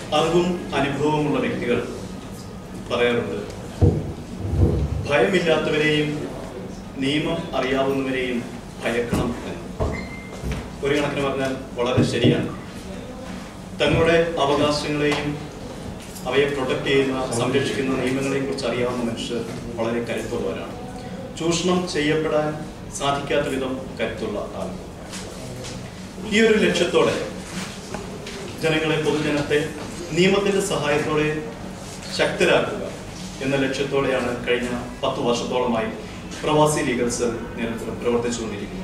അറിവും അനുഭവമുള്ള വ്യക്തികൾ പറയാറുണ്ട് ഭയമില്ലാത്തവരെയും നിയമം അറിയാവുന്നവരെയും ഭയക്കണം എന്ന് ഒരു കണക്കിന് പറഞ്ഞാൽ വളരെ ശരിയാണ് തങ്ങളുടെ അവകാശങ്ങളെയും അവയെ പ്രൊട്ടക്ട് ചെയ്യുന്ന സംരക്ഷിക്കുന്ന നിയമങ്ങളെയും കുറിച്ച് അറിയാവുന്ന മനുഷ്യർ വളരെ കരുത്തുള്ളവരാണ് ചൂഷണം ചെയ്യപ്പെടാൻ സാധിക്കാത്ത വിധം കരുത്തുള്ള ആളുകൾ ഈ ഒരു ലക്ഷ്യത്തോടെ ജനങ്ങളെ പൊതുജനത്തെ നിയമത്തിന്റെ സഹായത്തോടെ ശക്തരാക്കുക എന്ന ലക്ഷ്യത്തോടെയാണ് കഴിഞ്ഞ പത്ത് വർഷത്തോളമായി പ്രവാസി ലീഗൽ സെൽ നിരന്തരം പ്രവർത്തിച്ചുകൊണ്ടിരിക്കുന്നത്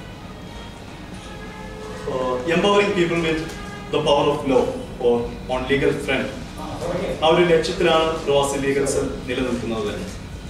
empowering people with the power of law or on legal front ആ ഒരു ലക്ഷ്യത്തിലാണ് പ്രവാസി ലീഗൽ സെൽ നിലനിൽക്കുന്നത് തന്നെ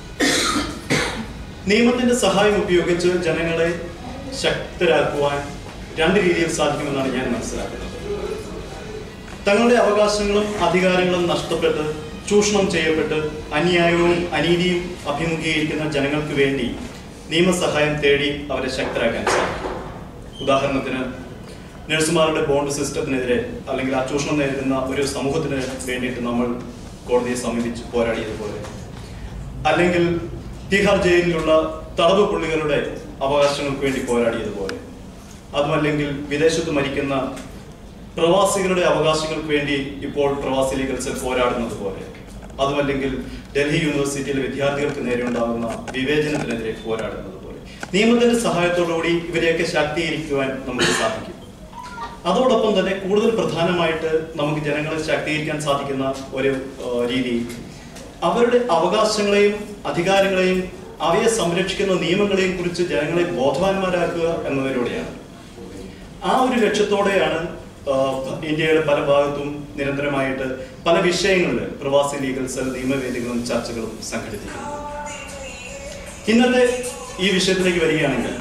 നിയമത്തിന്റെ സഹായം ഉപയോഗിച്ച് ജനങ്ങളെ ശക്തരാക്കുവാൻ രണ്ട് രീതിയിൽ സാധിക്കുമെന്നാണ് ഞാൻ മനസ്സിലാക്കുന്നത് തങ്ങളുടെ അവകാശങ്ങളും അധികാരങ്ങളും നഷ്ടപ്പെട്ട് ചൂഷണം ചെയ്യപ്പെട്ട് അന്യായവും അനീതിയും അഭിമുഖീകരിക്കുന്ന ജനങ്ങൾക്ക് വേണ്ടി നിയമസഹായം തേടി അവരെ ശക്തരാക്കാൻ സാധിക്കും ഉദാഹരണത്തിന് നഴ്സുമാരുടെ ബോണ്ട് സിസ്റ്റത്തിനെതിരെ അല്ലെങ്കിൽ ആ ചൂഷണം നേരിടുന്ന ഒരു സമൂഹത്തിന് വേണ്ടിയിട്ട് നമ്മൾ കോടതിയെ സമീപിച്ച് പോരാടിയതുപോലെ അല്ലെങ്കിൽ തിഹാർ ജയിലിലുള്ള തടവ് പുള്ളികളുടെ അവകാശങ്ങൾക്ക് വേണ്ടി പോരാടിയതുപോലെ അതുമല്ലെങ്കിൽ വിദേശത്ത് മരിക്കുന്ന പ്രവാസികളുടെ അവകാശങ്ങൾക്ക് വേണ്ടി ഇപ്പോൾ പ്രവാസി ലീഗൽ സെൽ പോരാടുന്നത് പോലെ അതുമല്ലെങ്കിൽ ഡൽഹി യൂണിവേഴ്സിറ്റിയിലെ വിദ്യാർത്ഥികൾക്ക് നേരെ ഉണ്ടാകുന്ന വിവേചനത്തിനെതിരെ പോരാടുന്നത് പോലെ നിയമത്തിന്റെ സഹായത്തോടുകൂടി ഇവരെയൊക്കെ ശാക്തീകരിക്കുവാൻ നമുക്ക് സാധിക്കും അതോടൊപ്പം തന്നെ കൂടുതൽ പ്രധാനമായിട്ട് നമുക്ക് ജനങ്ങളെ ശാക്തീകരിക്കാൻ സാധിക്കുന്ന ഒരു ഏഹ്, രീതി അവരുടെ അവകാശങ്ങളെയും അധികാരങ്ങളെയും അവയെ സംരക്ഷിക്കുന്ന നിയമങ്ങളെയും കുറിച്ച് ജനങ്ങളെ ബോധവാന്മാരാക്കുക എന്നതിലൂടെയാണ് ആ ഒരു ലക്ഷ്യത്തോടെയാണ് ആഹ്, ഇന്ത്യയുടെ പല ഭാഗത്തും നിരന്തരമായിട്ട് പല വിഷയങ്ങളിൽ പ്രവാസി ലീഗൽ സെൽ നിയമവേദികളും ചർച്ചകളും സംഘടിപ്പിക്കുന്നത് ഇന്നത്തെ ഈ വിഷയത്തിലേക്ക് വരികയാണെങ്കിൽ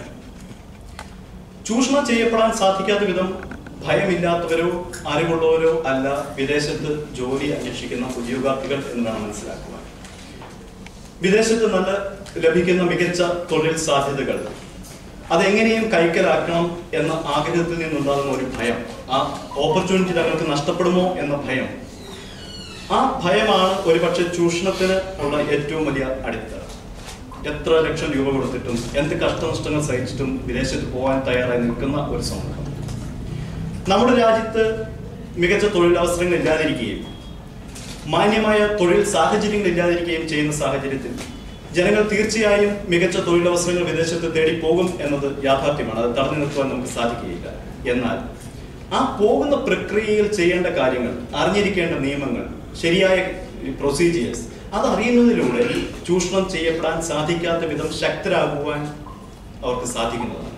ചൂഷണം ചെയ്യപ്പെടാൻ സാധിക്കാത്ത വിധം ഭയമില്ലാത്തവരോ അറിവുള്ളവരോ അല്ല വിദേശത്ത് ജോലി അന്വേഷിക്കുന്ന ഉദ്യോഗാർത്ഥികൾ എന്ന് വേണം മനസ്സിലാക്കുവാൻ വിദേശത്ത് നല്ല ലഭിക്കുന്ന മികച്ച തൊഴിൽ സാധ്യതകൾ അതെങ്ങനെയും കൈക്കലാക്കണം എന്ന ആഗ്രഹത്തിൽ നിന്നുണ്ടാകുന്ന ഒരു ഭയം ആ ഓപ്പർച്യൂണിറ്റി തങ്ങൾക്ക് നഷ്ടപ്പെടുമോ എന്ന ഭയം ആ ഭയമാണ് ഒരുപക്ഷെ ചൂഷണത്തിന് ഉള്ള ഏറ്റവും വലിയ അടിത്തറ എത്ര ലക്ഷം രൂപ കൊടുത്തിട്ടും എന്ത് കഷ്ടനഷ്ടങ്ങൾ സഹിച്ചിട്ടും വിദേശത്ത് പോകാൻ തയ്യാറായി നിൽക്കുന്ന ഒരു സമൂഹം നമ്മുടെ രാജ്യത്ത് മികച്ച തൊഴിലവസരങ്ങൾ ഇല്ലാതിരിക്കുകയും മാന്യമായ തൊഴിൽ സാഹചര്യങ്ങൾ ഇല്ലാതിരിക്കുകയും ചെയ്യുന്ന സാഹചര്യത്തിൽ ജനങ്ങൾ തീർച്ചയായും മികച്ച തൊഴിലവസരങ്ങൾ വിദേശത്ത് തേടി പോകും എന്നത് യാഥാർത്ഥ്യമാണ് അത് തടഞ്ഞു നിർത്തുവാൻ നമുക്ക് സാധിക്കുകയില്ല എന്നാൽ ആ പോകുന്ന പ്രക്രിയയിൽ ചെയ്യേണ്ട കാര്യങ്ങൾ അറിഞ്ഞിരിക്കേണ്ട നിയമങ്ങൾ ശരിയായ പ്രൊസീജിയേഴ്സ് അത് അറിയുന്നതിലൂടെ ചൂഷണം ചെയ്യപ്പെടാൻ സാധിക്കാത്ത വിധം ശക്തരാകുവാൻ അവർക്ക് സാധിക്കുന്നതാണ്